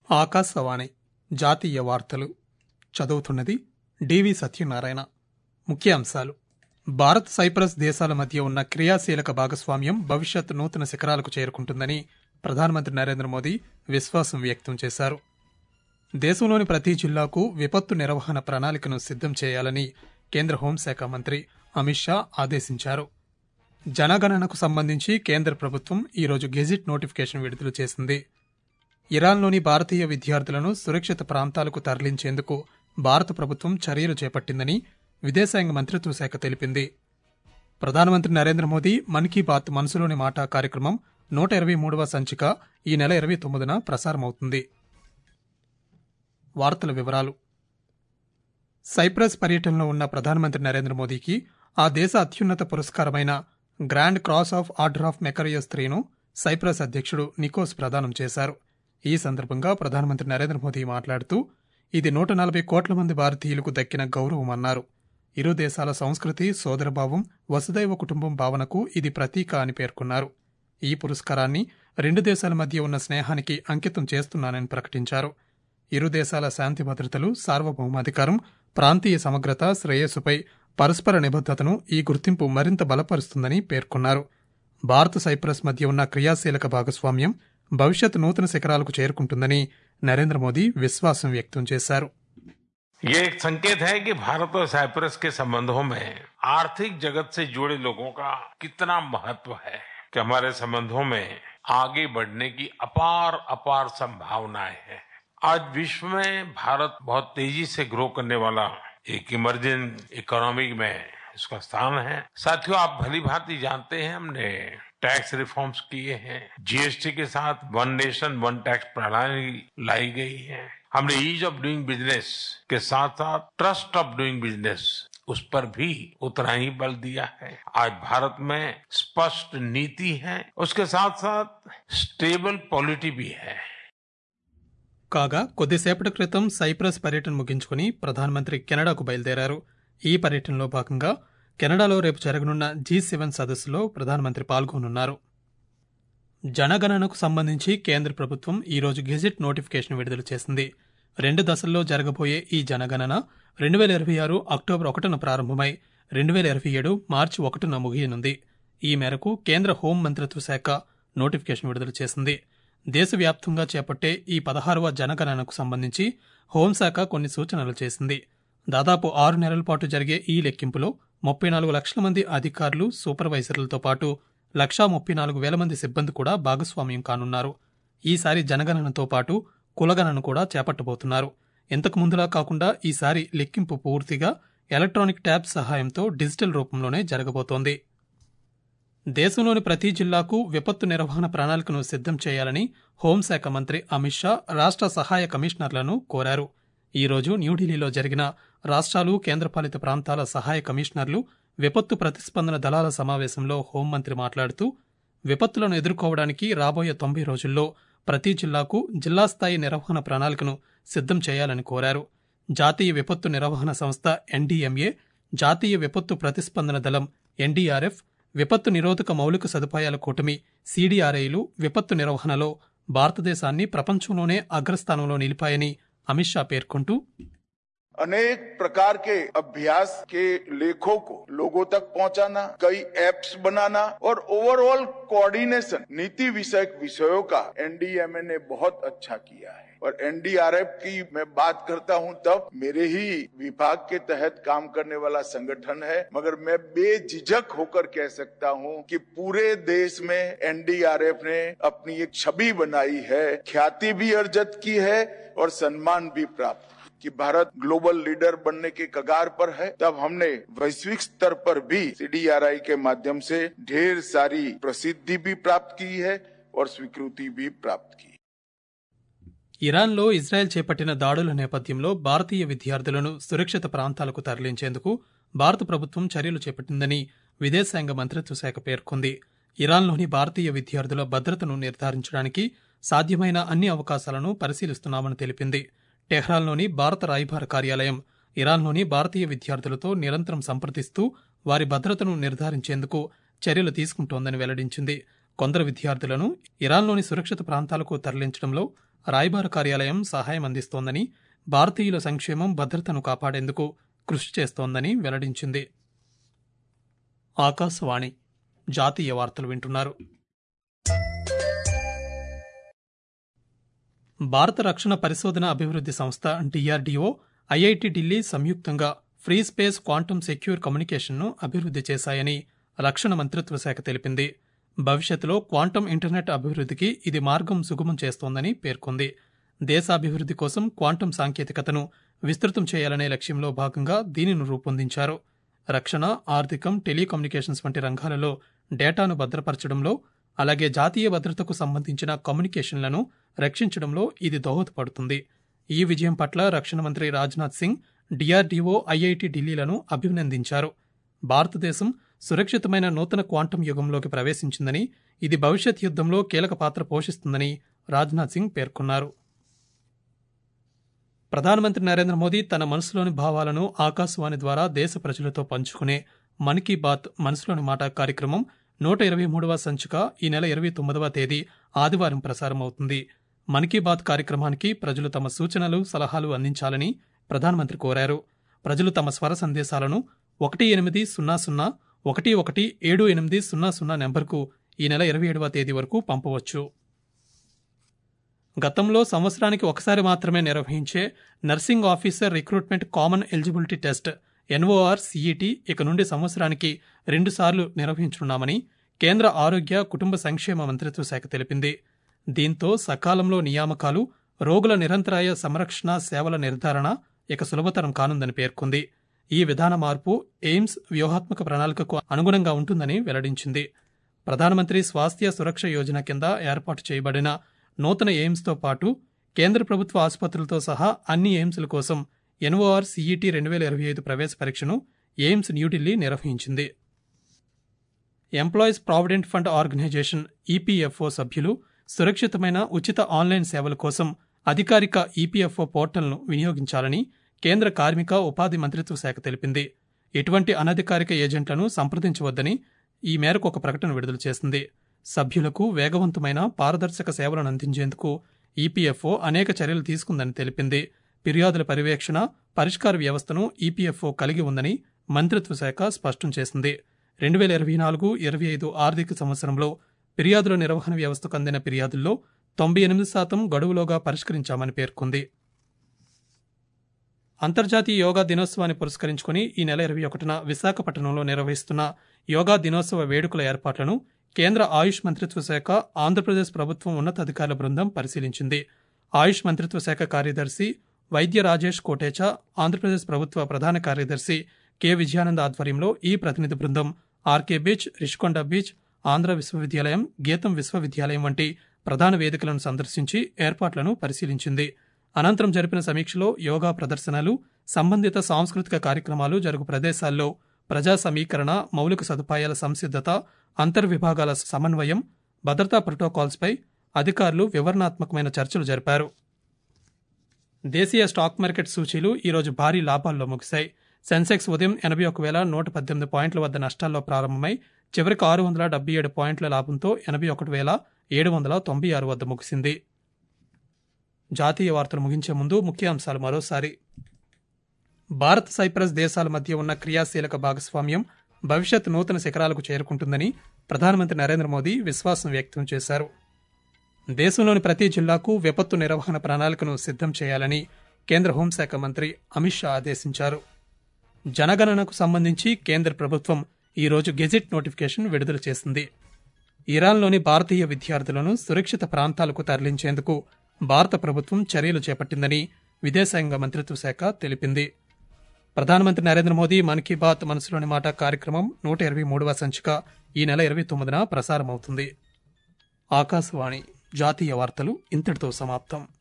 ఆకాశవాణి జాతీయ వార్తలు చదువుతున్నది డివి సత్యనారాయణ ముఖ్యాంశాలు భారత్ సైప్రస్ దేశాల మధ్య ఉన్న క్రియాశీలక భాగస్వామ్యం భవిష్యత్ నూతన శిఖరాలకు చేరుకుంటుందని ప్రధానమంత్రి నరేంద్ర మోదీ విశ్వాసం వ్యక్తం చేశారు దేశంలోని ప్రతి జిల్లాకు విపత్తు నిర్వహణ ప్రణాళికను సిద్ధం చేయాలని కేంద్ర హోంశాఖ మంత్రి అమిత్ షా ఆదేశించారు జనగణనకు సంబంధించి కేంద్ర ప్రభుత్వం ఈరోజు గెజిట్ నోటిఫికేషన్ విడుదల చేసింది ఇరాన్లోని భారతీయ విద్యార్థులను సురక్షిత ప్రాంతాలకు తరలించేందుకు భారత ప్రభుత్వం చర్యలు చేపట్టిందని విదేశాంగ మంత్రిత్వ శాఖ తెలిపింది ప్రధానమంత్రి నరేంద్ర మోదీ మన్ కీ బాత్ మనసులోని మాట కార్యక్రమం నూట ఇరవై మూడవ సంచిక ఈ నెల ఇరవై తొమ్మిదిన ప్రసారమవుతుంది వార్తల వివరాలు సైప్రస్ పర్యటనలో ఉన్న ప్రధానమంత్రి నరేంద్ర మోదీకి ఆ దేశ అత్యున్నత పురస్కారమైన grand cross of order of Makarios త్రీను సైప్రస్ అధ్యక్షుడు నికోస్ ప్రదానం చేశారు ఈ సందర్భంగా ప్రధానమంత్రి నరేంద్ర మోదీ మాట్లాడుతూ ఇది నూట నలభై కోట్ల మంది భారతీయులకు దక్కిన గౌరవమన్నారు ఇరు దేశాల సంస్కృతి సోదరభావం వసుదైవ కుటుంబం భావనకు ఇది ప్రతీక అని పేర్కొన్నారు ఈ పురస్కారాన్ని రెండు దేశాల మధ్య ఉన్న స్నేహానికి అంకితం చేస్తున్నానని ప్రకటించారు ఇరు దేశాల శాంతి భద్రతలు సార్వభౌమాధికారం ప్రాంతీయ సమగ్రత శ్రేయస్సుపై పరస్పర నిబద్ధతను ఈ గుర్తింపు మరింత బలపరుస్తుందని పేర్కొన్నారు భారత్ సైప్రస్ మధ్య ఉన్న క్రియాశీలక భాగస్వామ్యం భవిష్యత్ నూతన శిఖరాలకు చేరుకుంటుందని నరేంద్ర మోదీ విశ్వాసం వ్యక్తం చేశారు ये एक संकेत है कि भारत और साइप्रस के संबंधों में आर्थिक जगत से जुड़े लोगों का कितना महत्व है कि हमारे संबंधों में आगे बढ़ने की अपार अपार संभावनाएं हैं आज विश्व में भारत बहुत तेजी से ग्रो करने वाला एक इमर्जिंग इकोनॉमी में इसका स्थान है साथियों आप भली भांति जानते हैं हमने टैक्स रिफॉर्म्स किए हैं जीएसटी के साथ वन नेशन वन टैक्स प्रणाली लाई गई है हमने ईज ऑफ डूइंग बिजनेस के साथ साथ ट्रस्ट ऑफ डूइंग बिजनेस उस पर भी उतना ही बल दिया है आज भारत में स्पष्ट नीति है उसके साथ साथ स्टेबल पॉलिटी भी है కాగా కొద్దిసేపటి క్రితం సైప్రస్ పర్యటన ముగించుకుని ప్రధానమంత్రి కెనడాకు బయలుదేరారు ఈ పర్యటనలో భాగంగా కెనడాలో రేపు జరగనున్న జీ సెవెన్ సదస్సులో ప్రధానమంత్రి పాల్గొనున్నారు జనగణనకు సంబంధించి కేంద్ర ప్రభుత్వం ఈరోజు గెజిట్ నోటిఫికేషన్ విడుదల చేసింది రెండు దశల్లో జరగబోయే ఈ జనగణన రెండు వేల ఇరవై ఆరు అక్టోబర్ ఒకటిన ప్రారంభమై రెండు వేల ఇరవై ఏడు మార్చి ఒకటిన ముగియనుంది ఈ మేరకు కేంద్ర హోం మంత్రిత్వ శాఖ నోటిఫికేషన్ విడుదల చేసింది దేశవ్యాప్తంగా చేపట్టే ఈ పదహారవ జనగణనకు సంబంధించి హోంశాఖ కొన్ని సూచనలు చేసింది దాదాపు ఆరు నెలల పాటు జరిగే ఈ లెక్కింపులో ముప్పై నాలుగు లక్షల మంది అధికారులు సూపర్వైజర్లతో పాటు లక్షా ముప్పై నాలుగు వేల మంది సిబ్బంది కూడా భాగస్వామ్యం కానున్నారు ఈసారి జనగణనతో పాటు కులగణన కూడా చేపట్టబోతున్నారు ఇంతకు ముందులా కాకుండా ఈసారి లెక్కింపు పూర్తిగా ఎలక్ట్రానిక్ ట్యాబ్ సహాయంతో డిజిటల్ రూపంలోనే జరగబోతోంది దేశంలోని ప్రతి జిల్లాకు విపత్తు నిర్వహణ ప్రణాళికను సిద్ధం చేయాలని హోంశాఖ మంత్రి అమిత్ షా రాష్ట్ర సహాయ కమిషనర్లను కోరారు ఈ రోజు న్యూఢిల్లీలో జరిగిన రాష్ట్రాలు కేంద్రపాలిత ప్రాంతాల సహాయ కమిషనర్లు విపత్తు ప్రతిస్పందన దళాల సమావేశంలో హోంమంత్రి మాట్లాడుతూ విపత్తులను ఎదుర్కోవడానికి రాబోయే తొంభై రోజుల్లో ప్రతి జిల్లాకు జిల్లా స్థాయి నిర్వహణ ప్రణాళికను సిద్ధం చేయాలని కోరారు జాతీయ విపత్తు నిర్వహణ సంస్థ ఎన్డీఎంఏ జాతీయ విపత్తు ప్రతిస్పందన దళం ఎన్డీఆర్ఎఫ్ విపత్తు నిరోధక మౌలిక సదుపాయాల కూటమి సీడీఆర్ఐలు విపత్తు నిర్వహణలో భారతదేశాన్ని ప్రపంచంలోనే అగ్రస్థానంలో నిలిపాయని అమిత్ షా పేర్కొంటూ अनेक प्रकार के अभ्यास के लेखों को लोगों तक पहुंचाना कई एप्स बनाना और ओवरऑल कोऑर्डिनेशन नीति विषयक विषयों का एनडीएमए ने बहुत अच्छा किया है और एनडीआरएफ की मैं बात करता हूं तब मेरे ही विभाग के तहत काम करने वाला संगठन है मगर मैं बेझिझक होकर कह सकता हूं कि पूरे देश में एनडीआरएफ ने अपनी एक छवि बनाई है ख्याति भी अर्जित की है और सम्मान भी प्राप्त कि भारत ग्लोबल लीडर बनने के कगार पर है तब हमने वैश्विक स्तर पर भी सीडीआरआई के माध्यम से ढेर सारी प्रसिद्धि भी प्राप्त की है और स्वीकृति भी प्राप्त की ఇరాన్లో ఇజ్రాయెల్ చేపట్టిన దాడుల నేపథ్యంలో భారతీయ విద్యార్థులను సురక్షిత ప్రాంతాలకు తరలించేందుకు భారత ప్రభుత్వం చర్యలు చేపట్టిందని విదేశాంగ మంత్రిత్వ శాఖ పేర్కొంది ఇరాన్లోని భారతీయ విద్యార్థుల భద్రతను నిర్ధారించడానికి సాధ్యమైన అన్ని అవకాశాలను పరిశీలిస్తున్నామని తెలిపింది టెహ్రాన్లోని భారత రాయబార కార్యాలయం ఇరాన్లోని భారతీయ విద్యార్థులతో నిరంతరం సంప్రదిస్తూ వారి భద్రతను నిర్ధారించేందుకు చర్యలు తీసుకుంటోందని వెల్లడించింది కొందరు విద్యార్థులను ఇరాన్లోని సురక్షిత ప్రాంతాలకు తరలించడంలో రాయబార కార్యాలయం సహాయం అందిస్తోందని భారతీయుల సంక్షేమం భద్రతను కాపాడేందుకు కృషి చేస్తోందని వెల్లడించింది ఆకాశవాణి జాతీయ వార్తలు వింటున్నారు భారత రక్షణ పరిశోధన అభివృద్ధి సంస్థ డిఆర్డీఓ ఐఐటి ఢిల్లీ సంయుక్తంగా ఫ్రీ స్పేస్ క్వాంటమ్ సెక్యూర్ కమ్యూనికేషన్ను అభివృద్ధి చేశాయని రక్షణ మంత్రిత్వ శాఖ తెలిపింది భవిష్యత్తులో క్వాంటమ్ ఇంటర్నెట్ అభివృద్ధికి ఇది మార్గం సుగమం చేస్తోందని పేర్కొంది దేశాభివృద్ధి కోసం క్వాంటమ్ సాంకేతికతను విస్తృతం చేయాలనే లక్ష్యంలో భాగంగా దీనిని రూపొందించారు రక్షణ ఆర్థికం టెలికమ్యూనికేషన్స్ వంటి రంగాలలో డేటాను భద్రపరచడంలో అలాగే జాతీయ భద్రతకు సంబంధించిన కమ్యూనికేషన్లను రక్షించడంలో ఇది దోహదపడుతుంది ఈ విజయం పట్ల రక్షణ మంత్రి రాజ్నాథ్ సింగ్ డిఆర్డీఓ ఐఐటి ఢిల్లీలను అభినందించారు భారతదేశం సురక్షితమైన నూతన క్వాంటం యుగంలోకి ప్రవేశించిందని ఇది భవిష్యత్ యుద్ధంలో కీలక పాత్ర పోషిస్తుందని రాజ్నాథ్ సింగ్ పేర్కొన్నారు ప్రధానమంత్రి నరేంద్ర మోదీ తన మనసులోని భావాలను ఆకాశవాణి ద్వారా దేశ ప్రజలతో పంచుకునే మన్ కీ బాత్ మనసులోని మాట కార్యక్రమం నూట ఇరవై మూడవ సంచిక ఈ నెల ఇరవై తొమ్మిదవ తేదీ ఆదివారం ప్రసారమవుతుంది మన్ కీ బాత్ కార్యక్రమానికి ప్రజలు తమ సూచనలు సలహాలు అందించాలని ప్రధానమంత్రి కోరారు ప్రజలు తమ స్వర సందేశాలను ఒకటి ఎనిమిది సున్నా సున్నా ఒకటి ఒకటి ఏడు ఎనిమిది సున్నా సున్నా నెంబర్కు ఈ నెల ఇరవై ఏడవ తేదీ వరకు పంపవచ్చు గతంలో సంవత్సరానికి ఒకసారి మాత్రమే నిర్వహించే nursing officer recruitment common eligibility test NOR CET ఇక నుండి సంవత్సరానికి రెండుసార్లు నిర్వహించనున్నామని కేంద్ర ఆరోగ్య కుటుంబ సంక్షేమ మంత్రిత్వ శాఖ తెలిపింది దీంతో సకాలంలో నియామకాలు రోగుల నిరంతరాయ సంరక్షణ సేవల నిర్ధారణ ఇక సులభతరం కానుందని పేర్కొంది ఈ విధాన మార్పు ఎయిమ్స్ వ్యూహాత్మక ప్రణాళికకు అనుగుణంగా ఉంటుందని వెల్లడించింది ప్రధానమంత్రి స్వాస్థ్య సురక్ష యోజన కింద ఏర్పాటు చేయబడిన నూతన ఎయిమ్స్తో పాటు కేంద్ర ప్రభుత్వ ఆసుపత్రులతో సహా అన్ని ఎయిమ్స్ల కోసం ఎన్ఓఆర్ సిఈటి రెండు వేల ఇరవై ఐదు ప్రవేశ పరీక్షను ఎయిమ్స్ న్యూఢిల్లీ నిర్వహించింది employees provident fund organisation EPFO సభ్యులు సురక్షితమైన ఉచిత ఆన్లైన్ సేవల కోసం అధికారిక ఈపీఎఫ్ఓ పోర్టల్ను వినియోగించాలని కేంద్ర కార్మిక ఉపాధి మంత్రిత్వ శాఖ తెలిపింది ఎటువంటి అనధికారిక ఏజెంట్లను సంప్రదించవద్దని ఈ మేరకు ఒక ప్రకటన విడుదల చేసింది సభ్యులకు వేగవంతమైన పారదర్శక సేవలను అందించేందుకు ఈపీఎఫ్ఓ అనేక చర్యలు తీసుకుందని తెలిపింది ఫిర్యాదుల పర్యవేక్షణ పరిష్కార వ్యవస్థను ఈపీఎఫ్ఓ కలిగి ఉందని మంత్రిత్వ శాఖ స్పష్టం చేసింది రెండు వేల ఇరవై నాలుగు ఇరవై ఐదు ఆర్థిక సంవత్సరంలో ఫిర్యాదుల నిర్వహణ వ్యవస్థకు అందిన ఫిర్యాదుల్లో తొంభై ఎనిమిది శాతం గడువులోగా పరిష్కరించామని పేర్కొంది అంతర్జాతీయ యోగా దినోత్సవాన్ని పురస్కరించుకుని ఈ నెల ఇరవై ఒకటిన విశాఖపట్నంలో నిర్వహిస్తున్న యోగా దినోత్సవ వేడుకల ఏర్పాట్లను కేంద్ర ఆయుష్ మంత్రిత్వ శాఖ ఆంధ్రప్రదేశ్ ప్రభుత్వం ఉన్నతాధికారుల బృందం పరిశీలించింది ఆయుష్ మంత్రిత్వ శాఖ కార్యదర్శి వైద్య రాజేష్ కోటేచా ఆంధ్రప్రదేశ్ ప్రభుత్వ ప్రధాన కార్యదర్శి కె విజయానంద్ ఆధ్వర్యంలో ఈ ప్రతినిధి బృందం RK beach Rishikonda beach Andhra విశ్వవిద్యాలయం గీతం విశ్వవిద్యాలయం వంటి ప్రధాన వేదికలను సందర్శించి ఏర్పాట్లను పరిశీలించింది అనంతరం జరిపిన సమీక్షలో యోగా ప్రదర్శనలు సంబంధిత సాంస్కృతిక కార్యక్రమాలు జరుగు ప్రదేశాల్లో ప్రజా సమీకరణ మౌలిక సదుపాయాల సంసిద్ధత అంతర్విభాగాల సమన్వయం భద్రతా ప్రోటోకాల్స్పై అధికారులు వివరణాత్మకమైన చర్చలు జరిపారు దేశీయ స్టాక్ మార్కెట్ సూచీలు ఈరోజు భారీ లాభాల్లో ముగిశాయి సెన్సెక్స్ ఉదయం ఎనభై ఒక వేల నూట పద్దెనిమిది పాయింట్ల వద్ద నష్టాల్లో ప్రారంభమై చివరికి ఆరు వందల డెబ్బై ఏడు పాయింట్ల లాభంతో ఎనభై ఒకటి వేల ఏడు వందల తొంభై ఆరు వద్ద ముగిసింది జాతీయ వార్తలు ముగించే ముందు ముఖ్యాంశాలు మరోసారి భారత్ సైప్రస్ దేశాల మధ్య ఉన్న క్రియాశీలక భాగస్వామ్యం భవిష్యత్ నూతన శిఖరాలకు చేరుకుంటుందని ప్రధానమంత్రి నరేంద్ర మోదీ విశ్వాసం వ్యక్తం చేశారు దేశంలోని ప్రతి జిల్లాకు విపత్తు నిర్వహణ ప్రణాళికను సిద్ధం చేయాలని కేంద్ర హోంశాఖ మంత్రి అమిత్ షా ఆదేశించారు జనగణనకు సంబంధించి కేంద్ర ప్రభుత్వం ఈరోజు గెజిట్ నోటిఫికేషన్ విడుదల చేసింది ఇరాన్లోని భారతీయ విద్యార్థులను సురక్షిత ప్రాంతాలకు తరలించేందుకు భారత ప్రభుత్వం చర్యలు చేపట్టిందని విదేశాంగ మంత్రిత్వ శాఖ తెలిపింది ప్రధానమంత్రి నరేంద్ర మోదీ మన్ కీ బాత్ మనసులోని మాట కార్యక్రమం నూట ఇరవై మూడవ సంచిక ఈ నెల ఇరవై తొమ్మిదిన ప్రసారమవుతుంది ఆకాశవాణి జాతీయ వార్తలు ఇంతటితో సమాప్తం